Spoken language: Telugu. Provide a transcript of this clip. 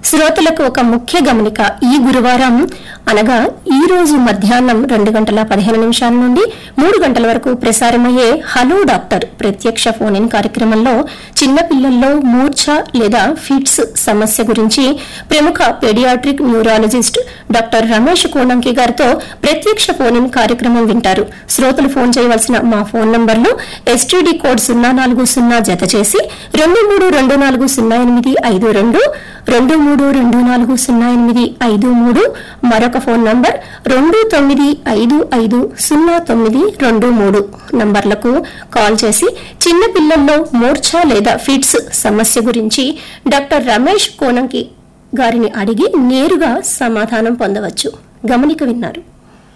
శ్రోతలకు ఒక ముఖ్య గమనిక ఈ గురువారం అనగా ఈ రోజు మధ్యాహ్నం రెండు గంటల పదిహేను నిమిషాల నుండి మూడు గంటల వరకు ప్రసారమయ్యే హలో డాక్టర్ ప్రత్యక్ష ఫోన్ ఇన్ కార్యక్రమంలో చిన్నపిల్లల్లో మూర్ఛ లేదా ఫిట్స్ సమస్య గురించి ప్రముఖ pediatric neurologist doctor Ramesh Konanki గారితో ప్రత్యక్ష ఫోన్ ఇన్ కార్యక్రమం వింటారు శ్రోతలు ఫోన్ చేయవలసిన మా ఫోన్ నంబర్లు ఎస్టీడీ కోడ్ సున్నా నాలుగు సున్నా జత చేసి రెండు మూడు రెండు నాలుగు సున్నా ఎనిమిది ఐదు రెండు రెండు మూడు రెండు నాలుగు సున్నా ఎనిమిది ఐదు మూడు మరొక ఫోన్ నంబర్ రెండు తొమ్మిది ఐదు ఐదు సున్నా తొమ్మిది రెండు మూడు నంబర్లకు కాల్ చేసి చిన్న పిల్లల్లో మూర్ఛ లేదా ఫిట్స్ సమస్య గురించి డాక్టర్ రమేష్ కోనంకి గారిని అడిగి నేరుగా సమాధానం పొందవచ్చు గమనిక విన్నారు